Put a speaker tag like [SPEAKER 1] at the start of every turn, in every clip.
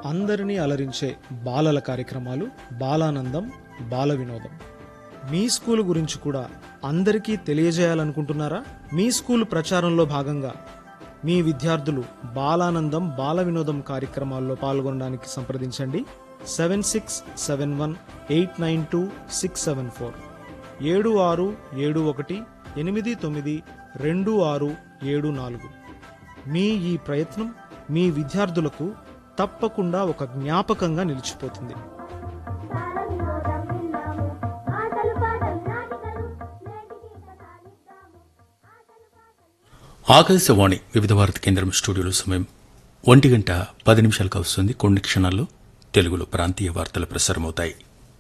[SPEAKER 1] అందరినీ అలరించే బాలల కార్యక్రమాలు బాలానందం బాల వినోదం మీ స్కూల్ గురించి కూడా అందరికీ తెలియజేయాలనుకుంటున్నారా మీ స్కూల్ ప్రచారంలో భాగంగా మీ విద్యార్థులు బాలానందం బాల వినోదం కార్యక్రమాల్లో పాల్గొనడానికి సంప్రదించండి seven six seven one eight nine two six seven four ఏడు ఆరు ఏడు ఒకటి ఎనిమిది తొమ్మిది రెండు ఆరు ఏడు నాలుగు మీ ఈ ప్రయత్నం మీ విద్యార్థులకు తప్పకుండా ఒక జ్ఞాపకంగా నిలిచిపోతుంది
[SPEAKER 2] బాలవినోదం విన్నాము ఆటలు పాటలు నాటికలు నేటికి కథ నిద్దాము ఆటలు పాటలు
[SPEAKER 3] ఆకాశవాణి వివిధ భారతి కేంద్రం స్టూడియోలో సమయం ఒంటి గంట పది నిమిషాలకు వస్తుంది కొన్ని క్షణాల్లో తెలుగులో ప్రాంతీయ వార్తలు ప్రసారమవుతాయి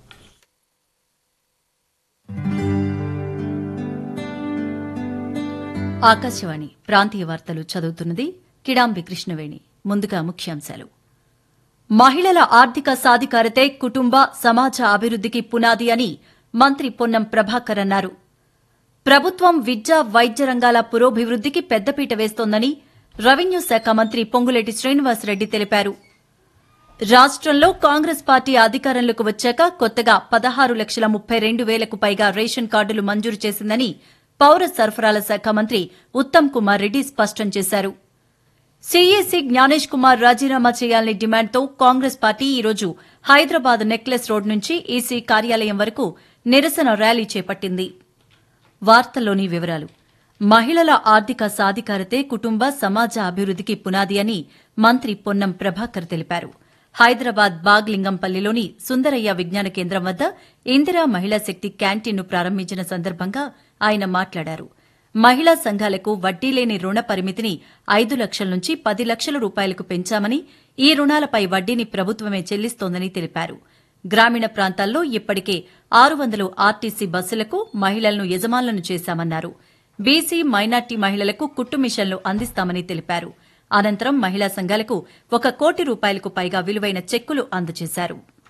[SPEAKER 4] ఆకాశవాణి ప్రాంతీయ వార్తలు చదువుతున్నది కిడాంబి కృష్ణవేణి ముందుగా ముఖ్యాంశాలు మహిళల ఆర్థిక సాధికారతే కుటుంబ సమాజ అభివృద్దికి పునాది అని మంత్రి పొన్నం ప్రభాకర్ అన్నారు ప్రభుత్వం విద్య వైద్య రంగాల పురోభివృద్దికి పెద్దపీట వేస్తోందని రెవెన్యూ శాఖ మంత్రి పొంగులేటి శ్రీనివాసరెడ్డి తెలిపారు రాష్ట్రంలో కాంగ్రెస్ పార్టీ అధికారంలోకి వచ్చాక కొత్తగా పదహారు లక్షల ముప్పై రెండు వేలకు పైగా రేషన్ కార్డులు మంజూరు చేసిందని పౌర సరఫరాల శాఖ మంత్రి ఉత్తమ్ కుమార్ రెడ్డి స్పష్టం చేశారు సీఈసీ జ్ఞానేష్ కుమార్ రాజీనామా చేయాలని డిమాండ్తో కాంగ్రెస్ పార్టీ ఈరోజు హైదరాబాద్ నెక్లెస్ రోడ్ నుంచి ఈసీ కార్యాలయం వరకు నిరసన ర్యాలీ చేపట్టింది వార్తల్లోని వివరాలు మహిళల ఆర్థిక సాధికారతే కుటుంబ సమాజ అభివృద్దికి పునాది అని మంత్రి పొన్నం ప్రభాకర్ తెలిపారు హైదరాబాద్ బాగ్లింగంపల్లిలోని సుందరయ్య విజ్ఞాన కేంద్రం వద్ద ఇందిరా మహిళా శక్తి క్యాంటీన్ను ప్రారంభించిన సందర్భంగా ఆయన మాట్లాడారు మహిళా సంఘాలకు వడ్డీ లేని రుణ పరిమితిని ఐదు లక్షల నుంచి పది లక్షల రూపాయలకు పెంచామని ఈ రుణాలపై వడ్డీని ప్రభుత్వమే చెల్లిస్తోందని తెలిపారు గ్రామీణ ప్రాంతాల్లో ఇప్పటికే ఆరు వందలు ఆర్టీసీ బస్సులకు మహిళలను యజమానులను చేశామన్నారు బీసీ మైనార్టీ మహిళలకు కుట్టు మిషన్లు అందిస్తామని తెలిపారు అనంతరం మహిళా సంఘాలకు ఒక కోటి రూపాయలకు పైగా విలువైన చెక్కులు అందజేశారు